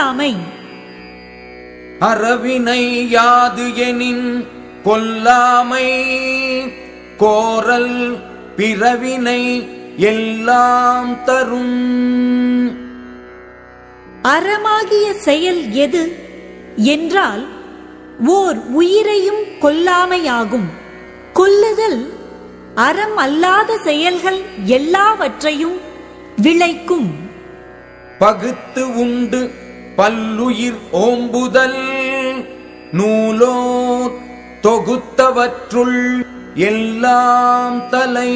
கொல்லாமை அறவினை யாது எனின் கொல்லாமை கோரல் பிறவினை எல்லாம் தரும் அறமாகிய செயல் எது என்றால் ஓர் உயிரையும் கொல்லாமையாகும் கொல்லுதல் அறம் அல்லாத செயல்கள் எல்லாவற்றையும் விளைக்கும் பகுத்து உண்டு பல்லுயிர் ஓம்புதல் நூலோர் தொகுத்தவற்றுள் எல்லாம் தலை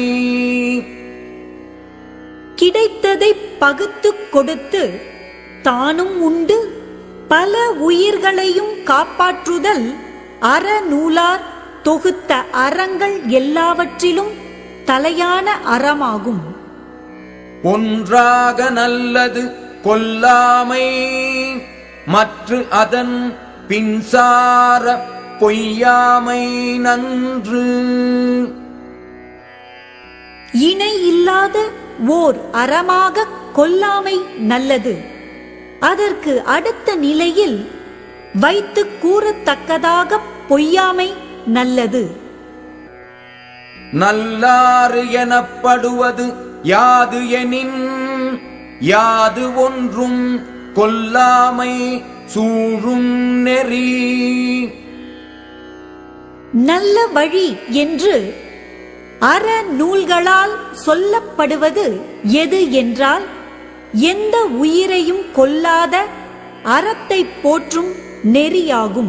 கிடைத்ததை பகுத்துக் கொடுத்து தானும் உண்டு பல உயிர்களையும் காப்பாற்றுதல் அறநூலார் தொகுத்த அறங்கள் எல்லாவற்றிலும் தலையான அறமாகும் ஒன்றாக நல்லது கொல்லாமை மற்ற அதன் பின்சார பொய்யாமை நன்று இணை இல்லாத ஓர் அறமாக கொல்லாமை நல்லது அதற்கு அடுத்த நிலையில் வைத்து கூறத்தக்கதாக பொய்யாமை நல்லது நல்லாறு எனப்படுவது யாது எனின் யாது ஒன்றும் கொல்லாமை சூழும் நெறி நல்ல வழி என்று அற நூல்களால் சொல்லப்படுவது எது என்றால் எந்த உயிரையும் கொல்லாத அறத்தை போற்றும் நெறியாகும்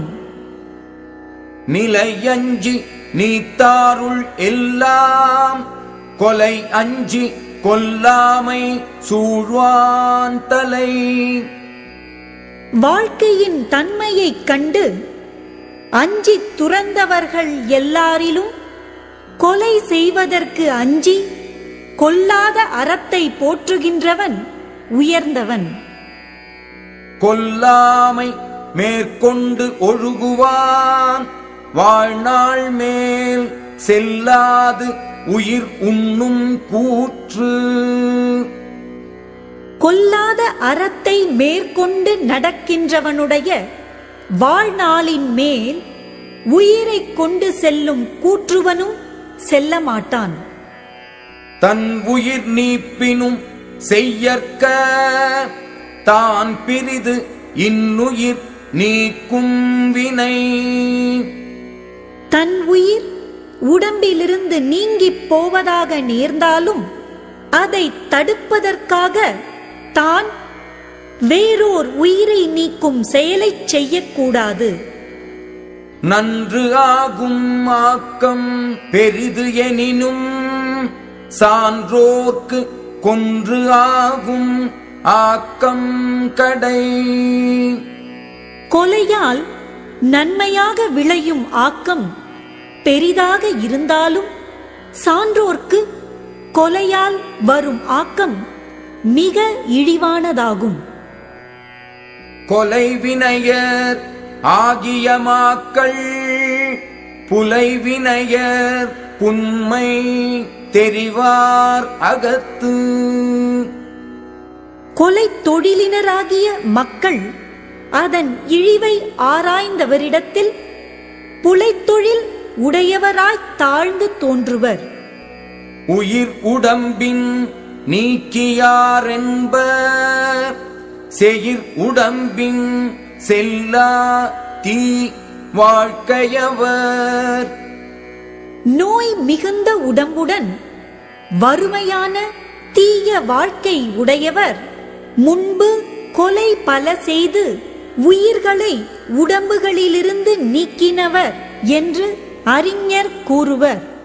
நிலை அஞ்சி நீத்தாருள் எல்லாம் கொலை அஞ்சி கொல்லாமை சூழ்வான் தலை வாழ்க்கையின் தன்மையைக் கண்டு அஞ்சி துறந்தவர்கள் எல்லாரிலும் கொலை செய்வதற்கு அஞ்சி கொல்லாத அறத்தை போற்றுகின்றவன் உயர்ந்தவன் கொல்லாமை மேற்கொண்டு ஒழுகுவான் வாழ்நாள் மேல் செல்லாது உயிர் உண்ணும் கூற்று கொல்லாத அறத்தை மேற்கொண்டு நடக்கின்றவனுடைய வாழ்நாளின் மேல் உயிரைக் கொண்டு செல்லும் கூற்றுவனும் செல்ல மாட்டான் தன் உயிர் நீப்பினும் செய்யற்க தான் பிரிது இன்னுயிர் நீக்கும் வினை தன் உயிர் உடம்பிலிருந்து நீங்கிப் போவதாக நேர்ந்தாலும் அதை தடுப்பதற்காக தான் வேறோர் உயிரை நீக்கும் செயலைச் செய்யக்கூடாது நன்று ஆகும் ஆக்கம் பெரிது எனினும் சான்றோர்க்கு கொன்று ஆகும் ஆக்கம் கடை கொலையால் நன்மையாக விளையும் ஆக்கம் பெரிதாக இருந்தாலும் சான்றோர்க்கு கொலையால் வரும் ஆக்கம் மிக இழிவானதாகும் கொலை வினையர் ஆகிய மாக்கள் புலை வினையர் புன்மை தெரிவார் அகத்து கொலை தொழிலினராகிய மக்கள் அதன் இழிவை ஆராய்ந்தவரிடத்தில் புலைத்தொழில் உடையவராய் தாழ்ந்து தோன்றுவர் உயிர் உடம்பின் நீக்கியாரென்ப செயிர் உடம்பின் செல்லா தீ வாழ்க்கையவர் நோய் மிகுந்த உடம்புடன் வறுமையான தீய வாழ்க்கை உடையவர் முன்பு கொலை பல செய்து உயிர்களை உடம்புகளிலிருந்து நீக்கினவர் என்று அறிஞர் கூறுவர்